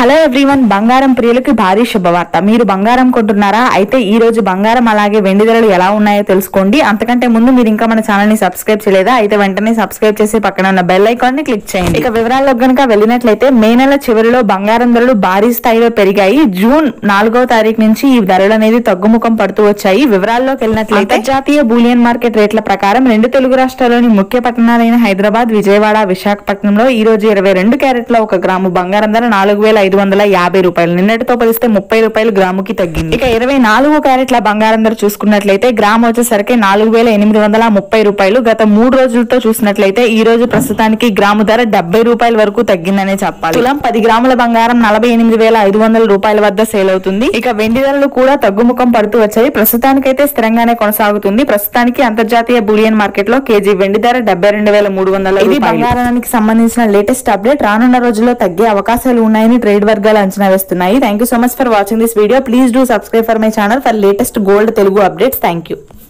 hello everyone బంగారం ప్రియులకి భారీ శుభవార్త మీరు బంగారం కొంటున్నారా అయితే ఈ రోజు బంగారం అలాగే వెండి ధరలు ఎలా ఉన్నాయో తెలుసుకోండి అంతకంటే ముందు మీరు ఇంకా మన ఛానల్ ని సబ్స్క్రైబ్ చేయలేదా అయితే వెంటనే సబ్స్క్రైబ్ చేసి పక్కన ఉన్న బెల్ ఐకాన్ ని క్లిక్ చేయండి ఇక వివరాల్లో గనుక వెళ్ళినట్లయితే మే నెల చివరిలో బంగారం ధరలు భారీ స్థాయిలో పెరిగాయి జూన్ నాలుగో తారీఖు నుంచి ఈ ధరలు అనేది తగ్గుముఖం పడుతూ వచ్చాయి వివరాల్లోకి వెళ్ళినట్లయితే జాతీయ బూలియన్ మార్కెట్ రేట్ల ప్రకారం రెండు తెలుగు రాష్ట్రాల్లోని ముఖ్య పట్టణాలైన హైదరాబాద్ విజయవాడ విశాఖపట్నంలో ఈ రోజు ఇరవై రెండు క్యారెట్ల ఒక గ్రాము బంగారం ధర నాలుగు వేల ఐదు వందల యాభై రూపాయలు నిన్నటితో పోలిస్తే ముప్పై రూపాయలు గ్రాముకి తగ్గింది ఇక ఇరవై నాలుగు క్యారెట్ల బంగారం ధర చూసుకున్నట్లయితే గ్రామ్ వచ్చేసరికి నాలుగు వేల ఎనిమిది వందల ముప్పై రూపాయలు గత మూడు రోజులతో చూసినట్లయితే ఈ రోజు ప్రస్తుతానికి గ్రాము ధర డెబ్బై రూపాయల వరకు తగ్గిందనే చెప్పాలి తులం పది గ్రాముల బంగారం నలభై ఎనిమిది వేల ఐదు వందల రూపాయల వద్ద సేల్ అవుతుంది ఇక వెండి ధరలు కూడా తగ్గుముఖం పడుతూ వచ్చాయి ప్రస్తుతానికైతే స్థిరంగానే కొనసాగుతుంది ప్రస్తుతానికి అంతర్జాతీయ బులియన్ మార్కెట్ లో కేజీ వెండి ధర డెబ్బై రెండు వేల మూడు వందల ఇది బంగారానికి సంబంధించిన లేటెస్ట్ అప్డేట్ రానున్న రోజుల్లో తగ్గే అవకాశాలు ఉన్నాయని ట్రేడ్ వర్గాలు అంచనా వేస్తున్నాయి thank you so much for watching this video please do subscribe for my channel for latest gold Telugu updates thank you